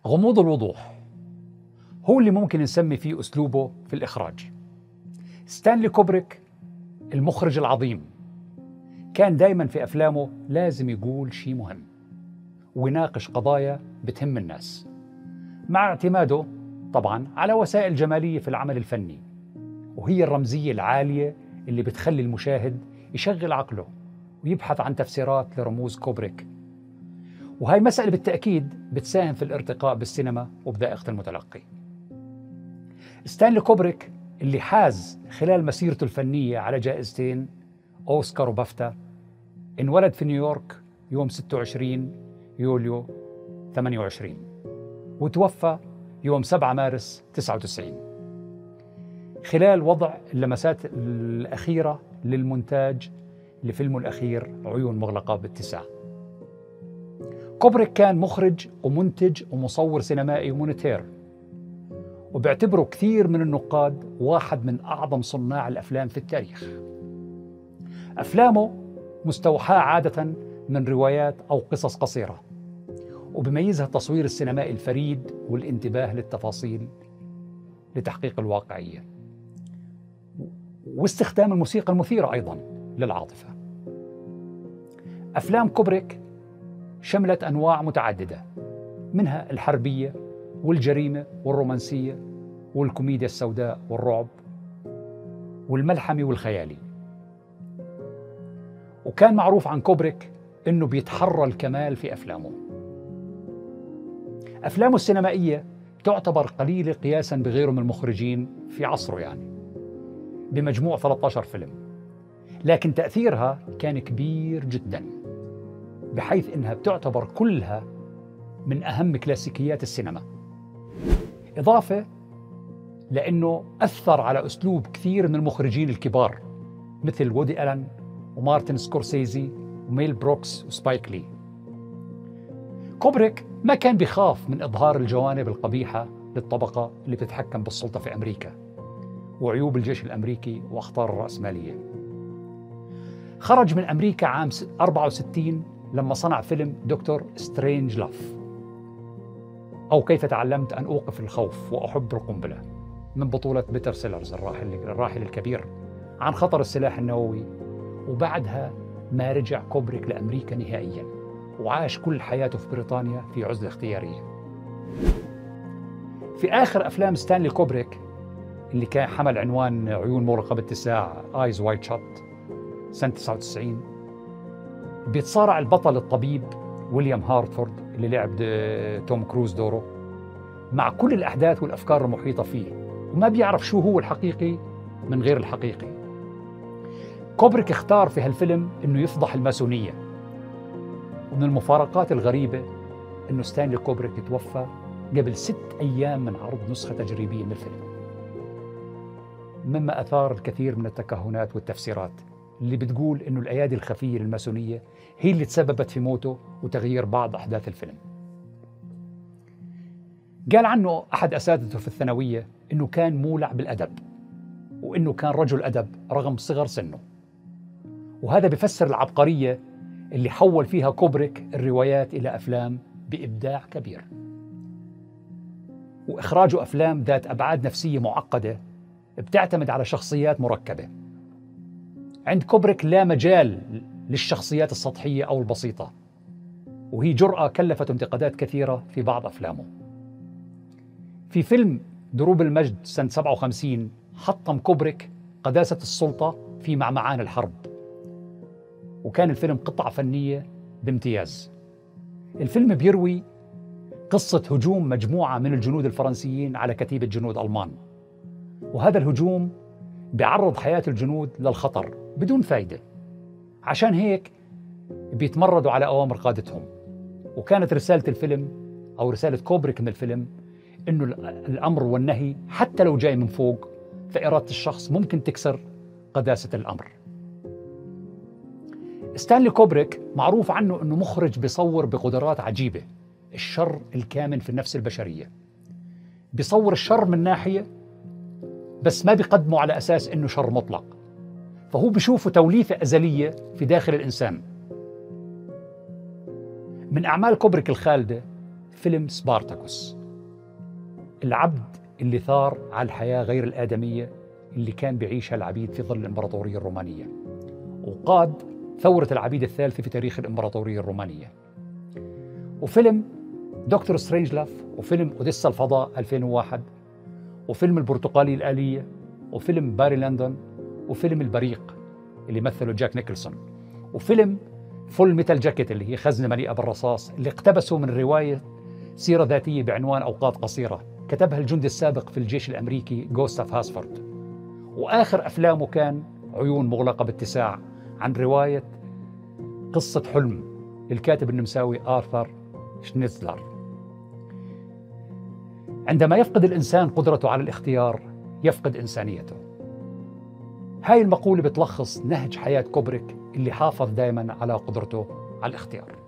غموض الوضوح هو اللي ممكن نسمي فيه أسلوبه في الإخراج ستانلي كوبريك المخرج العظيم كان دايما في أفلامه لازم يقول شيء مهم ويناقش قضايا بتهم الناس مع اعتماده طبعا على وسائل جمالية في العمل الفني وهي الرمزية العالية اللي بتخلي المشاهد يشغل عقله ويبحث عن تفسيرات لرموز كوبريك وهي مسألة بالتأكيد بتساهم في الارتقاء بالسينما وبذائقة المتلقي ستانلي كوبريك اللي حاز خلال مسيرته الفنية على جائزتين أوسكار وبافتا انولد في نيويورك يوم 26 يوليو 28 وتوفى يوم 7 مارس 99 خلال وضع اللمسات الأخيرة للمونتاج لفيلمه الأخير عيون مغلقة باتساع كوبريك كان مخرج ومنتج ومصور سينمائي ومونيتير وبيعتبره كثير من النقاد واحد من أعظم صناع الأفلام في التاريخ أفلامه مستوحاة عادة من روايات أو قصص قصيرة وبيميزها التصوير السينمائي الفريد والانتباه للتفاصيل لتحقيق الواقعية واستخدام الموسيقى المثيرة أيضا للعاطفة أفلام كوبريك شملت أنواع متعددة منها الحربية والجريمة والرومانسية والكوميديا السوداء والرعب والملحمي والخيالي وكان معروف عن كوبريك انه بيتحرى الكمال في افلامه افلامه السينمائيه تعتبر قليله قياسا بغيره من المخرجين في عصره يعني بمجموع 13 فيلم لكن تاثيرها كان كبير جدا بحيث انها بتعتبر كلها من اهم كلاسيكيات السينما اضافه لانه اثر على اسلوب كثير من المخرجين الكبار مثل وودي الن ومارتن سكورسيزي وميل بروكس وسبايك لي كوبريك ما كان بيخاف من إظهار الجوانب القبيحة للطبقة اللي بتتحكم بالسلطة في أمريكا وعيوب الجيش الأمريكي وأخطار الرأسمالية خرج من أمريكا عام 64 لما صنع فيلم دكتور سترينج لاف أو كيف تعلمت أن أوقف الخوف وأحب القنبلة من بطولة بيتر سيلرز الراحل الراحل الكبير عن خطر السلاح النووي وبعدها ما رجع كوبريك لأمريكا نهائيا وعاش كل حياته في بريطانيا في عزلة اختيارية في آخر أفلام ستانلي كوبريك اللي كان حمل عنوان عيون مغلقة باتساع ايز وايت شوت سنة 99 بيتصارع البطل الطبيب ويليام هارتفورد اللي لعب توم كروز دوره مع كل الأحداث والأفكار المحيطة فيه وما بيعرف شو هو الحقيقي من غير الحقيقي كوبريك اختار في هالفيلم انه يفضح الماسونيه ومن المفارقات الغريبه انه ستانلي كوبريك توفى قبل ست ايام من عرض نسخه تجريبيه من الفيلم مما اثار الكثير من التكهنات والتفسيرات اللي بتقول انه الايادي الخفيه للماسونيه هي اللي تسببت في موته وتغيير بعض احداث الفيلم قال عنه احد اساتذته في الثانويه انه كان مولع بالادب وانه كان رجل ادب رغم صغر سنه وهذا بفسر العبقرية اللي حول فيها كوبريك الروايات إلى أفلام بإبداع كبير وإخراجه أفلام ذات أبعاد نفسية معقدة بتعتمد على شخصيات مركبة عند كوبريك لا مجال للشخصيات السطحية أو البسيطة وهي جرأة كلفت انتقادات كثيرة في بعض أفلامه في فيلم دروب المجد سنة 57 حطم كوبريك قداسة السلطة في معمعان الحرب وكان الفيلم قطعة فنية بامتياز الفيلم بيروي قصة هجوم مجموعة من الجنود الفرنسيين على كتيبة جنود ألمان وهذا الهجوم بيعرض حياة الجنود للخطر بدون فايدة عشان هيك بيتمردوا على أوامر قادتهم وكانت رسالة الفيلم أو رسالة كوبريك من الفيلم إنه الأمر والنهي حتى لو جاي من فوق فإرادة الشخص ممكن تكسر قداسة الأمر ستانلي كوبريك معروف عنه انه مخرج بيصور بقدرات عجيبه الشر الكامن في النفس البشريه بيصور الشر من ناحيه بس ما بيقدمه على اساس انه شر مطلق فهو بشوفه توليفه ازليه في داخل الانسان من اعمال كوبريك الخالده فيلم سبارتاكوس العبد اللي ثار على الحياة غير الآدمية اللي كان بيعيشها العبيد في ظل الإمبراطورية الرومانية وقاد ثورة العبيد الثالثة في تاريخ الإمبراطورية الرومانية وفيلم دكتور سترينجلاف وفيلم أوديسا الفضاء 2001 وفيلم البرتقالي الآلية وفيلم باري لندن وفيلم البريق اللي مثله جاك نيكلسون وفيلم فول ميتال جاكيت اللي هي خزنة مليئة بالرصاص اللي اقتبسوا من رواية سيرة ذاتية بعنوان أوقات قصيرة كتبها الجندي السابق في الجيش الأمريكي جوستاف هاسفورد وآخر أفلامه كان عيون مغلقة باتساع عن رواية قصة حلم للكاتب النمساوي آرثر شنيتزلر عندما يفقد الإنسان قدرته على الاختيار يفقد إنسانيته هاي المقولة بتلخص نهج حياة كوبريك اللي حافظ دائما على قدرته على الاختيار